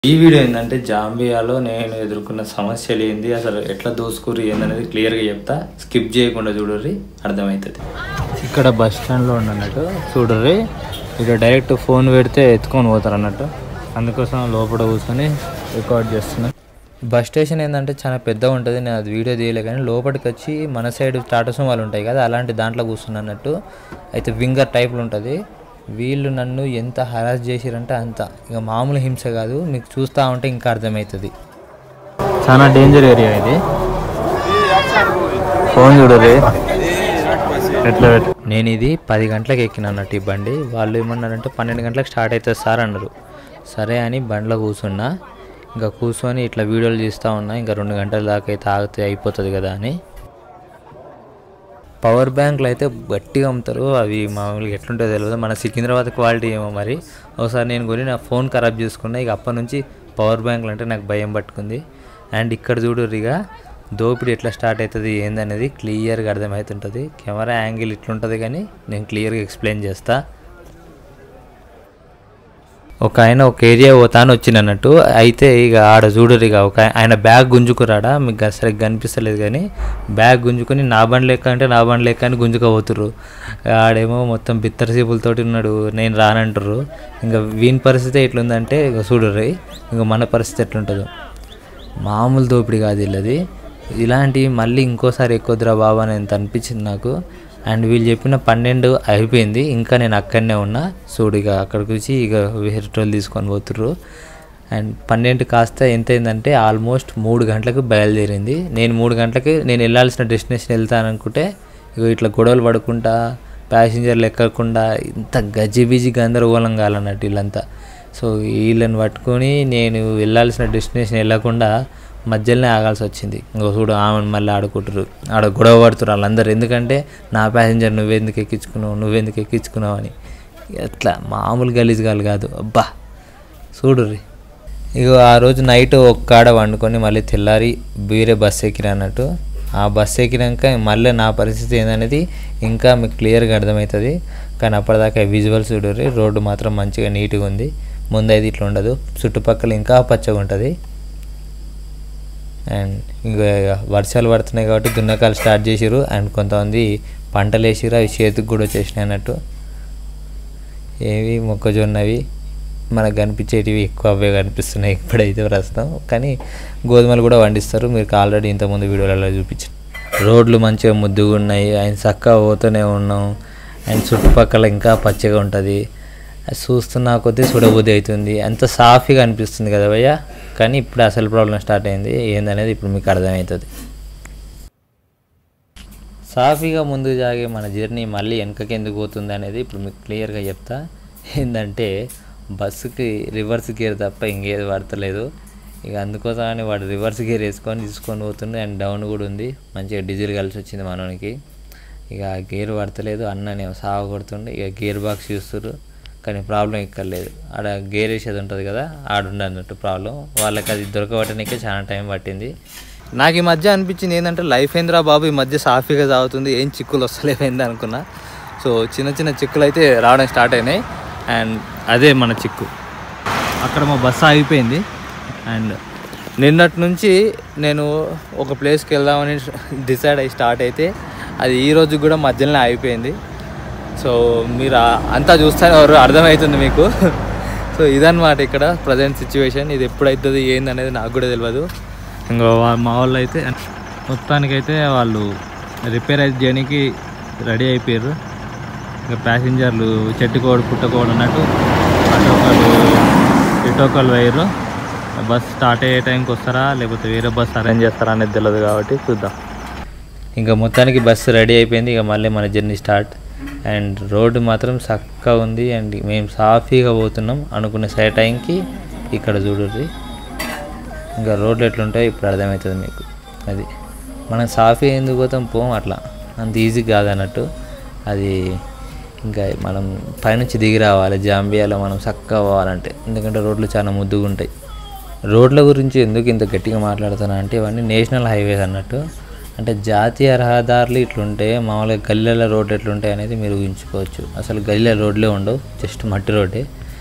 ఈ వీడియో ఏంటంటే జాంబియాలో నేను ఎదుర్కొన్న సమస్యలు ఏంది అసలు ఎట్లా దోసుకుర్రి ఏందనేది క్లియర్గా చెప్తా స్కిప్ చేయకుండా చూడర్రి అర్థమవుతుంది ఇక్కడ బస్ స్టాండ్లో ఉన్నట్టు చూడర్రి ఇక్కడ డైరెక్ట్ ఫోన్ పెడితే ఎత్తుకొని పోతారు అన్నట్టు అందుకోసం లోపల కూర్చొని రికార్డ్ చేస్తున్నా బస్ స్టేషన్ ఏంటంటే చాలా పెద్దగా ఉంటుంది నేను అది వీడియో తీయలే కానీ లోపలికి వచ్చి మన సైడ్ టాటా సుమాలు ఉంటాయి కదా అలాంటి దాంట్లో కూర్చున్నట్టు అయితే వింగర్ టైప్లో ఉంటుంది వీళ్ళు నన్ను ఎంత హరాస్ చేసిరంటే అంత ఇక మామూలు హింస కాదు మీకు చూస్తూ ఉంటే ఇంకా అర్థమవుతుంది చాలా డేంజర్ ఏరియా ఇది ఫోన్ చూడరు ఎట్లా నేను ఇది పది గంటలకు ఎక్కిన అన్నట్టు ఈ బండి వాళ్ళు ఏమన్నారంటే పన్నెండు గంటలకు స్టార్ట్ అవుతుంది సార్ అన్నారు సరే అని బండిలో కూర్చున్నా ఇంకా కూర్చొని ఇట్లా వీడియోలు తీస్తూ ఉన్నా ఇంకా రెండు గంటల దాకా అయితే ఆగితే అయిపోతుంది కదా అని పవర్ బ్యాంక్లు అయితే గట్టిగా అమ్ముతారు అవి మామూలుగా ఎట్లుంటుందో తెలియదు మన సికింద్రాబాద్ క్వాలిటీ ఏమో మరి ఒకసారి నేను కొని నా ఫోన్ ఖరాబ్ చేసుకున్నా ఇక అప్పటి నుంచి పవర్ బ్యాంక్లు అంటే నాకు భయం పట్టుకుంది అండ్ ఇక్కడ చూడు ఇక దోపిడీ ఎట్లా స్టార్ట్ అవుతుంది ఏందనేది క్లియర్గా అర్థమవుతుంటుంది కెమెరా యాంగిల్ ఇట్లుంటుంది కానీ నేను క్లియర్గా ఎక్స్ప్లెయిన్ చేస్తా ఒక ఆయన ఒక ఏరియా పోతా అని వచ్చింది అన్నట్టు అయితే ఇక ఆడ చూడరు ఇక ఒక ఆయన బ్యాగ్ గుంజుకురాడా మీకు సరిగ్గా కనిపిస్తలేదు కానీ బ్యాగ్ గుంజుకొని నా బండి లెక్క అంటే నా బండి లెక్క అని గుంజుకోబోతుర్రు ఆడేమో మొత్తం బిత్తరసీపులతోటి ఉన్నాడు నేను రానంటారు ఇంకా వీని పరిస్థితి ఎట్లుందంటే ఇక చూడరు ఇంకా మన పరిస్థితి ఎట్లుంటుందో మామూలు దోపిడీ కాదు వీళ్ళది ఇలాంటివి మళ్ళీ ఇంకోసారి ఎక్కువద్దురా బాబా అని ఎంత అనిపించింది నాకు అండ్ వీళ్ళు చెప్పిన పన్నెండు అయిపోయింది ఇంకా నేను అక్కడనే ఉన్నా చూడు ఇక అక్కడికి వచ్చి ఇక వేరే వాళ్ళు తీసుకొని పోతుర్రు అండ్ పన్నెండు కాస్త ఎంత అయిందంటే ఆల్మోస్ట్ మూడు గంటలకు బయలుదేరింది నేను మూడు గంటలకి నేను వెళ్ళాల్సిన డెస్టినేషన్ వెళ్తాను అనుకుంటే ఇక ఇట్లా గొడవలు పడుకుంటా ప్యాసింజర్లు ఎక్కకుండా ఇంత గజిబిజి గందరగోళం కాలన్నట్టు వీళ్ళంతా సో వీళ్ళని పట్టుకొని నేను వెళ్ళాల్సిన డెస్టినేషన్ వెళ్ళకుండా మధ్యలోనే ఆగాల్సి వచ్చింది ఇంకో చూడు ఆమెను మళ్ళీ ఆడుకుంటారు ఆడ గొడవ పడుతున్నారు వాళ్ళందరూ ఎందుకంటే నా ప్యాసింజర్ నువ్వెందుకు ఎక్కించుకున్నావు నువ్వెందుకు ఎక్కించుకున్నావు అని అట్లా మామూలు గలీజ్గాలు కాదు అబ్బా చూడు ఇక ఆ రోజు నైట్ ఒక్కాడ వండుకొని మళ్ళీ తెల్లారి వేరే బస్ ఎక్కిన అన్నట్టు ఆ బస్ ఎక్కినాక మళ్ళీ నా పరిస్థితి ఏందనేది ఇంకా మీకు క్లియర్గా అర్థమవుతుంది కానీ అప్పటిదాకా విజువల్స్ చూడరు రోడ్డు మాత్రం మంచిగా నీట్గా ఉంది ముందు అయితే ఇట్లా ఉండదు చుట్టుపక్కల ఇంకా పచ్చగా ఉంటుంది అండ్ ఇంకా వర్షాలు పడుతున్నాయి కాబట్టి దున్నకాలు స్టార్ట్ చేసిరు అండ్ కొంతమంది పంటలు వేసిరు అవి చేతికి కూడా వచ్చేసినాయి అన్నట్టు ఏవి మొక్కజొన్నవి మనకు కనిపించేటివి ఎక్కువ అవే కనిపిస్తున్నాయి ఇప్పుడైతే ప్రస్తుతం కానీ గోధుమలు కూడా పండిస్తారు మీకు ఆల్రెడీ ఇంతకుముందు వీడియోలలో చూపించాను రోడ్లు మంచిగా ముద్దుగా ఉన్నాయి ఆయన చక్కగా పోతూనే ఉన్నాం అండ్ చుట్టుపక్కల ఇంకా పచ్చగా ఉంటుంది అది చూస్తున్నా కొద్దీ చూడబుద్ధి అవుతుంది అంత సాఫీగా అనిపిస్తుంది కదా భయ్య కానీ ఇప్పుడు అసలు ప్రాబ్లం స్టార్ట్ అయింది ఏందనేది ఇప్పుడు మీకు అర్థమవుతుంది సాఫీగా ముందు జాగే మన జర్నీ మళ్ళీ వెనకకి ఎందుకు పోతుంది అనేది ఇప్పుడు మీకు క్లియర్గా చెప్తా ఏంటంటే బస్సుకి రివర్స్ గేర్ తప్ప ఇంకేది పడతలేదు ఇక అందుకోసమని వాడు రివర్స్ గేర్ వేసుకొని తీసుకొని పోతుంది అండ్ డౌన్ కూడా ఉంది మంచిగా డీజిల్ కలిసి వచ్చింది మనోనికి ఇక గేర్ పడతలేదు అన్న నేను సాగు కొడుతుండే ఇక గేర్ బాక్స్ చూస్తున్నారు కానీ ప్రాబ్లం ఇక్కడ లేదు ఆడ గేర్ వేసేది ఉంటుంది కదా ఆడుండ అన్నట్టు ప్రాబ్లం వాళ్ళకి అది దొరకబట్టడానికే చాలా టైం పట్టింది నాకు ఈ మధ్య అనిపించింది ఏంటంటే లైఫ్ ఏంద్రా బాబు ఈ మధ్య సాఫీగా సాగుతుంది ఏం చిక్కులు వస్తలేవేంది అనుకున్నా సో చిన్న చిన్న చిక్కులు అయితే రావడం స్టార్ట్ అయినాయి అండ్ అదే మన చిక్కు అక్కడ మా బస్సు ఆగిపోయింది అండ్ నిన్నటి నుంచి నేను ఒక ప్లేస్కి వెళ్దామని డిసైడ్ అయ్యి స్టార్ట్ అయితే అది ఈ రోజు కూడా మధ్యలోనే ఆగిపోయింది సో మీరు ఆ- అంతా చూస్తానే ఎవరు అర్థమవుతుంది మీకు సో ఇదన్నమాట ఇక్కడ ప్రజెంట్ సిచ్యువేషన్ ఇది ఎప్పుడవుతుంది ఏంది అనేది నాకు కూడా తెలియదు ఇంకా వా- మా వాళ్ళు అయితే మొత్తానికైతే వాళ్ళు రిపేర్ అయితే చేయడానికి రెడీ అయిపోయారు ఇంకా ప్యాసింజర్లు చెట్టుకోడు పుట్టకోడు అన్నట్టు అటు ఒకళ్ళు ఇటు ఒకళ్ళు వేయరు బస్ స్టార్ట్ అయ్యే టైంకి వస్తారా లేకపోతే వేరే బస్ అరేంజ్ చేస్తారా అనేది తెలియదు కాబట్టి చూద్దాం ఇంకా మొత్తానికి బస్సు రెడీ అయిపోయింది ఇక మళ్ళీ మన జర్నీ స్టార్ట్ అండ్ రోడ్డు మాత్రం చక్కగా ఉంది అండ్ మేము సాఫీగా పోతున్నాం అనుకున్న సే టైంకి ఇక్కడ చూడండి ఇంకా రోడ్లు ఎట్లుంటాయో ఇప్పుడు అర్థమవుతుంది మీకు అది మనం సాఫీ ఎందుకు పోతాం పోం అట్లా అంత ఈజీ కాదన్నట్టు అది ఇంకా మనం పైనుంచి దిగి రావాలి జాంబియాలో మనం చక్కగా పోవాలంటే ఎందుకంటే రోడ్లు చాలా ముద్దుగా ఉంటాయి రోడ్ల గురించి ఎందుకు ఇంత గట్టిగా మాట్లాడుతున్నా అంటే ఇవన్నీ నేషనల్ హైవేస్ అన్నట్టు అంటే జాతీయ రహదారులు ఇట్లుంటే మామూలుగా గల్లీల రోడ్లు ఎట్లుంటాయి అనేది మీరు ఊహించుకోవచ్చు అసలు గల్లీల రోడ్లే ఉండవు జస్ట్ మట్టి రోడ్డే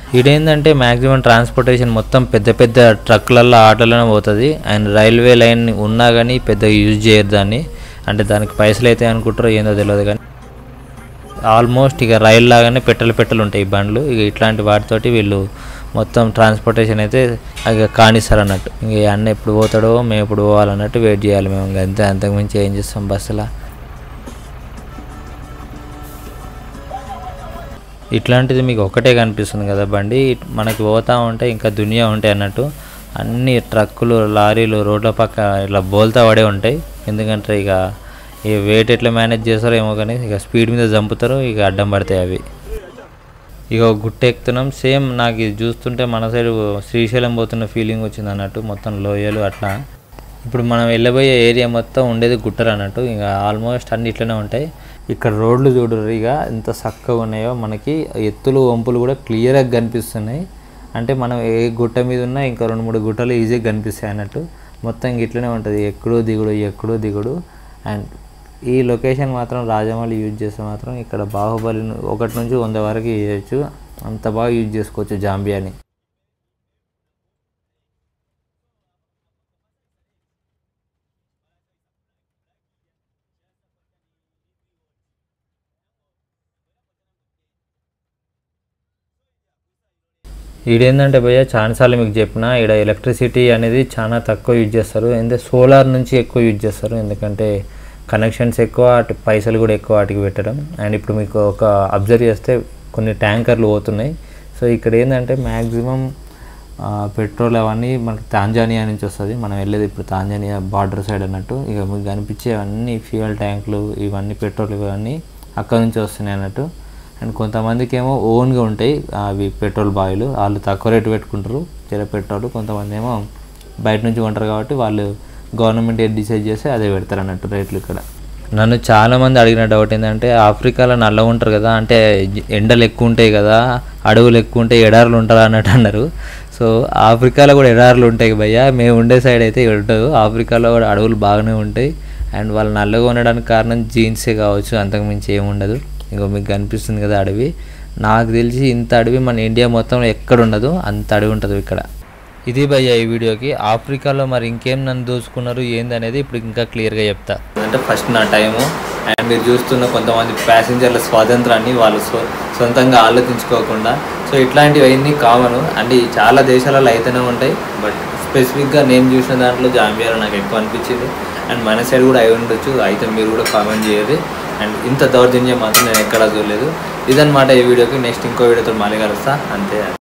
ఇదేంటంటే మ్యాక్సిమం ట్రాన్స్పోర్టేషన్ మొత్తం పెద్ద పెద్ద ట్రక్లల్లో ఆటోలోనే పోతుంది అండ్ రైల్వే లైన్ ఉన్నా కానీ పెద్దగా యూజ్ చేయరు దాన్ని అంటే దానికి పైసలు అయితే అనుకుంటారో ఏందో తెలియదు కానీ ఆల్మోస్ట్ ఇక రైలు లాగానే పెట్టెలు పెట్టెలు ఉంటాయి ఈ బండ్లు ఇక ఇట్లాంటి వాటితోటి వీళ్ళు మొత్తం ట్రాన్స్పోర్టేషన్ అయితే ఇక కానిస్తారు అన్నట్టు ఇంక ఈ అన్న ఎప్పుడు పోతాడో మేము ఎప్పుడు పోవాలన్నట్టు వెయిట్ చేయాలి మేము ఇంకా అంతే అంతకుమించి ఏం చేస్తాం బస్సులో ఇట్లాంటిది మీకు ఒకటే కనిపిస్తుంది కదా బండి ఇట్- మనకి పోతా ఉంటే ఇంకా దునియా ఉంటాయి అన్నట్టు అన్ని ట్రక్కులు లారీలు రోడ్ల పక్క ఇట్లా బోల్తా పడే ఉంటాయి ఎందుకంటే ఇక ఈ వెయిట్ ఎట్లా మేనేజ్ చేస్తారో ఏమో కానీ ఇక స్పీడ్ మీద చంపుతారో ఇక అడ్డం పడతాయి అవి ఇక ఒక గుట్ట ఎక్కుతున్నాం సేమ్ నాకు ఇది చూస్తుంటే మన సైడ్ శ్రీశైలం పోతున్న ఫీలింగ్ వచ్చింది అన్నట్టు మొత్తం లోయలు అట్లా ఇప్పుడు మనం వెళ్ళబోయే ఏరియా మొత్తం ఉండేది గుట్టలు అన్నట్టు ఇక ఆల్మోస్ట్ అన్ని ఇట్లనే ఉంటాయి ఇక్కడ రోడ్లు చూడరు ఇక ఎంత చక్కగా ఉన్నాయో మనకి ఎత్తులు వంపులు కూడా క్లియర్గా కనిపిస్తున్నాయి అంటే మనం ఏ గుట్ట మీద ఉన్నా ఇంకా రెండు మూడు గుట్టలు ఈజీగా కనిపిస్తాయి అన్నట్టు మొత్తం ఇంక ఇట్లనే ఉంటుంది ఎక్కడో దిగుడు ఎక్కడో దిగుడు అండ్ ఈ లొకేషన్ మాత్రం రాజమౌళి యూజ్ చేస్తే మాత్రం ఇక్కడ బాహుబలి ను- ఒకటి నుంచి వంద వరకు చేయొచ్చు అంత బాగా యూజ్ చేసుకోవచ్చు జాంబియాని ఈడేందంటే భయ్య చాలాసార్లు మీకు చెప్పిన ఈడ ఎలక్ట్రిసిటీ అనేది చాలా తక్కువ యూజ్ చేస్తారు ఎందుకంటే సోలార్ నుంచి ఎక్కువ యూజ్ చేస్తారు ఎందుకంటే కనెక్షన్స్ ఎక్కువ అటు పైసలు కూడా ఎక్కువ వాటికి పెట్టడం అండ్ ఇప్పుడు మీకు ఒక అబ్జర్వ్ చేస్తే కొన్ని ట్యాంకర్లు పోతున్నాయి సో ఇక్కడ ఏంటంటే మ్యాక్సిమం పెట్రోల్ అవన్నీ మనకి తాంజానియా నుంచి వస్తుంది మనం వెళ్ళేది ఇప్పుడు తాంజానియా బార్డర్ సైడ్ అన్నట్టు ఇక మీకు కనిపించే అన్ని ఫ్యూయల్ ట్యాంకులు ఇవన్నీ పెట్రోల్ ఇవన్నీ అక్కడ నుంచి వస్తున్నాయి అన్నట్టు అండ్ కొంతమందికి ఏమో ఓన్గా ఉంటాయి అవి పెట్రోల్ బాయిలు వాళ్ళు తక్కువ రేటు పెట్టుకుంటారు జర పెట్రోల్ కొంతమంది ఏమో బయట నుంచి కొంటారు కాబట్టి వాళ్ళు గవర్నమెంట్ ఏది డిసైడ్ చేస్తే అదే పెడతారు అన్నట్టు రేట్లు ఇక్కడ నన్ను చాలామంది అడిగిన డౌట్ ఏంటంటే ఆఫ్రికాలో నల్లగా ఉంటారు కదా అంటే ఎండలు ఎక్కువ ఉంటాయి కదా అడవులు ఎక్కువ ఉంటాయి ఎడారులు ఉంటారు అన్నట్టు అన్నారు సో ఆఫ్రికాలో కూడా ఎడారులు ఉంటాయి భయ్య మేము ఉండే సైడ్ అయితే ఉండదు ఆఫ్రికాలో కూడా అడవులు బాగానే ఉంటాయి అండ్ వాళ్ళు నల్లగా ఉండడానికి కారణం జీన్సే కావచ్చు అంతకుమించి ఏముండదు ఇంకో మీకు కనిపిస్తుంది కదా అడవి నాకు తెలిసి ఇంత అడవి మన ఇండియా మొత్తం ఎక్కడ ఉండదు అంత అడవి ఉంటుంది ఇక్కడ ఇది భయ్య ఈ వీడియోకి ఆఫ్రికాలో మరి ఇంకేం నన్ను దోచుకున్నారు ఏందనేది ఇప్పుడు ఇంకా క్లియర్గా చెప్తా అంటే ఫస్ట్ నా టైము అండ్ మీరు చూస్తున్న కొంతమంది ప్యాసింజర్ల స్వాతంత్రాన్ని వాళ్ళు స్వ సొంతంగా ఆలోచించుకోకుండా సో ఇట్లాంటివి అన్నీ కామను అంటే ఈ చాలా దేశాలలో అయితేనే ఉంటాయి బట్ స్పెసిఫిక్గా నేను చూసిన దాంట్లో జాంబియాలో నాకు ఎక్కువ అనిపించింది అండ్ మన సైడ్ కూడా అయి ఉండొచ్చు అయితే మీరు కూడా కామెంట్ చేయాలి అండ్ ఇంత దౌర్జన్యం మాత్రం నేను ఎక్కడా చూడలేదు ఇదన్నమాట ఈ వీడియోకి నెక్స్ట్ ఇంకో వీడియోతో మళ్ళీ కలుస్తా అంతే